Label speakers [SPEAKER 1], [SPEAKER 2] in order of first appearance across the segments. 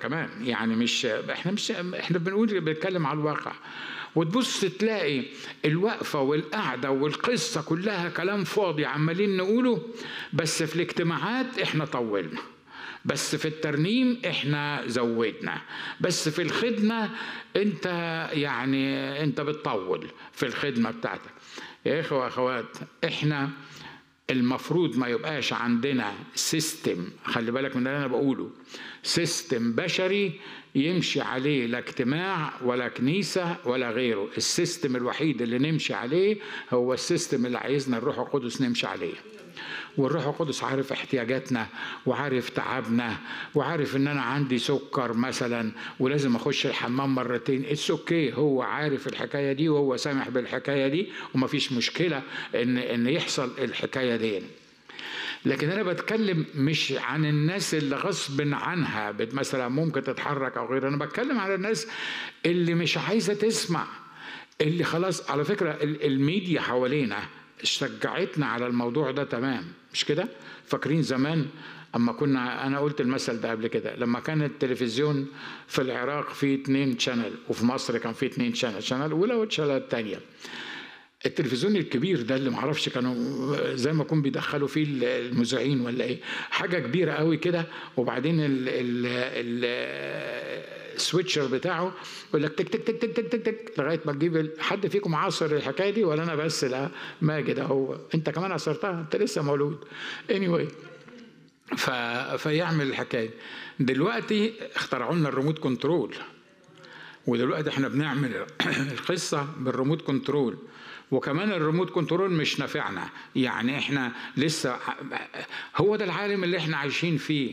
[SPEAKER 1] كمان يعني مش احنا مش احنا بنقول بنتكلم على الواقع وتبص تلاقي الوقفة والقعدة والقصة كلها كلام فاضي عمالين نقوله بس في الاجتماعات احنا طولنا بس في الترنيم احنا زودنا بس في الخدمة انت يعني انت بتطول في الخدمة بتاعتك يا اخوة واخوات احنا المفروض ما يبقاش عندنا سيستم خلي بالك من اللي انا بقوله سيستم بشري يمشي عليه لا اجتماع ولا كنيسة ولا غيره السيستم الوحيد اللي نمشي عليه هو السيستم اللي عايزنا الروح القدس نمشي عليه والروح القدس عارف احتياجاتنا وعارف تعبنا وعارف ان انا عندي سكر مثلا ولازم اخش الحمام مرتين اتس اوكي okay. هو عارف الحكايه دي وهو سامح بالحكايه دي ومفيش مشكله ان ان يحصل الحكايه دي لكن انا بتكلم مش عن الناس اللي غصب عنها مثلا ممكن تتحرك او غيره انا بتكلم على الناس اللي مش عايزه تسمع اللي خلاص على فكره الميديا حوالينا شجعتنا على الموضوع ده تمام مش كده فاكرين زمان اما كنا انا قلت المثل ده قبل كده لما كان التلفزيون في العراق فيه اتنين شانل وفي مصر كان فيه اتنين شانل شانل اولى والشانل الثانيه التلفزيون الكبير ده اللي معرفش كانوا زي ما يكون بيدخلوا فيه المذيعين ولا ايه حاجه كبيره قوي كده وبعدين ال ال ال السويتشر بتاعه يقول لك تك تك تك تك تك تك تك لغايه ما تجيب حد فيكم عاصر الحكايه دي ولا انا بس لا ماجد اهو انت كمان عصرتها انت لسه مولود anyway ف... فيعمل الحكايه دلوقتي اخترعوا لنا الريموت كنترول ودلوقتي احنا بنعمل القصه بالريموت كنترول وكمان الريموت كنترول مش نافعنا يعني احنا لسه هو ده العالم اللي احنا عايشين فيه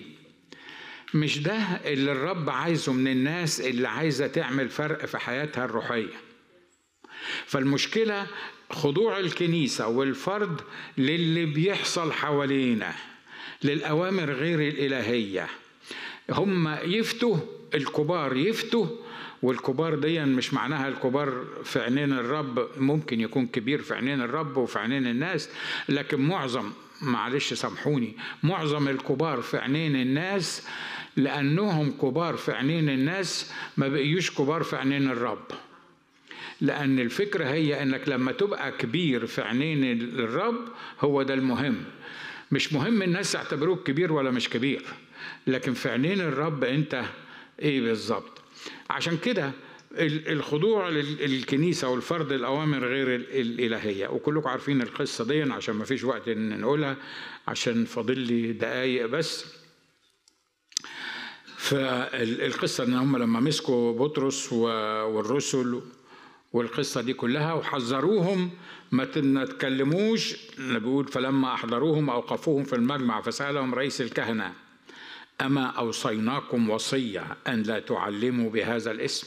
[SPEAKER 1] مش ده اللي الرب عايزه من الناس اللي عايزه تعمل فرق في حياتها الروحيه فالمشكله خضوع الكنيسه والفرد للي بيحصل حوالينا للاوامر غير الالهيه هم يفتوا الكبار يفتوا والكبار دي مش معناها الكبار في عينين الرب ممكن يكون كبير في عينين الرب وفي عينين الناس لكن معظم معلش سامحوني معظم الكبار في عينين الناس لأنهم كبار في عينين الناس ما بقيوش كبار في عينين الرب لأن الفكرة هي إنك لما تبقى كبير في عينين الرب هو ده المهم مش مهم الناس يعتبروك كبير ولا مش كبير لكن في عينين الرب أنت إيه بالظبط عشان كده الخضوع للكنيسة والفرض الأوامر غير الإلهية وكلكم عارفين القصة دي عشان ما فيش وقت إن نقولها عشان فاضل لي دقايق بس فالقصة إن هم لما مسكوا بطرس والرسل والقصة دي كلها وحذروهم ما تتكلموش بيقول فلما أحضروهم أوقفوهم في المجمع فسألهم رئيس الكهنة أما أوصيناكم وصية أن لا تعلموا بهذا الاسم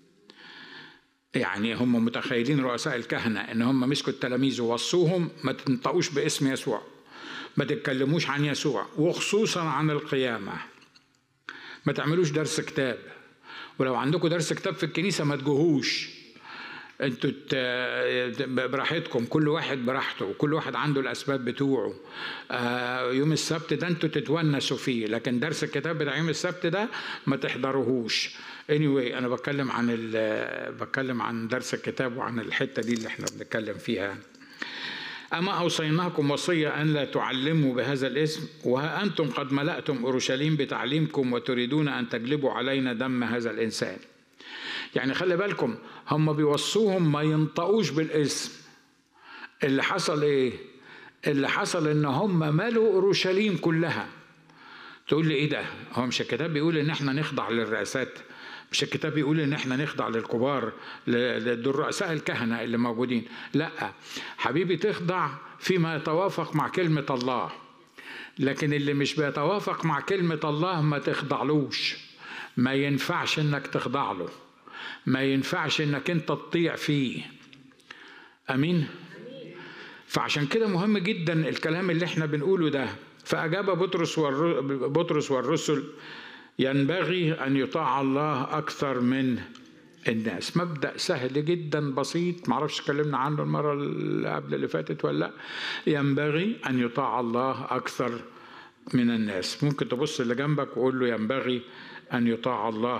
[SPEAKER 1] يعني هم متخيلين رؤساء الكهنة إن هم مسكوا التلاميذ ووصوهم ما تنطقوش باسم يسوع ما تتكلموش عن يسوع وخصوصا عن القيامة ما تعملوش درس كتاب ولو عندكم درس كتاب في الكنيسة ما تجوهوش انتوا براحتكم كل واحد براحته وكل واحد عنده الاسباب بتوعه يوم السبت ده انتوا تتونسوا فيه لكن درس الكتاب بتاع يوم السبت ده ما تحضروهوش anyway انا بتكلم عن بتكلم عن درس الكتاب وعن الحته دي اللي احنا بنتكلم فيها أما أوصيناكم وصية أن لا تعلموا بهذا الاسم وها أنتم قد ملأتم أورشليم بتعليمكم وتريدون أن تجلبوا علينا دم هذا الإنسان يعني خلي بالكم هم بيوصوهم ما ينطقوش بالاسم اللي حصل ايه اللي حصل ان هم ملوا اورشليم كلها تقول لي ايه ده هو مش الكتاب بيقول ان احنا نخضع للرئاسات مش الكتاب بيقول ان احنا نخضع للكبار دول رؤساء الكهنه اللي موجودين لا حبيبي تخضع فيما يتوافق مع كلمه الله لكن اللي مش بيتوافق مع كلمه الله ما تخضعلوش ما ينفعش انك تخضع له ما ينفعش انك انت تطيع فيه امين فعشان كده مهم جدا الكلام اللي احنا بنقوله ده فاجاب بطرس والر... بطرس والرسل ينبغي ان يطاع الله اكثر من الناس مبدا سهل جدا بسيط معرفش اتكلمنا عنه المره اللي قبل اللي فاتت ولا لا ينبغي ان يطاع الله اكثر من الناس ممكن تبص اللي جنبك وقول له ينبغي أن يطاع الله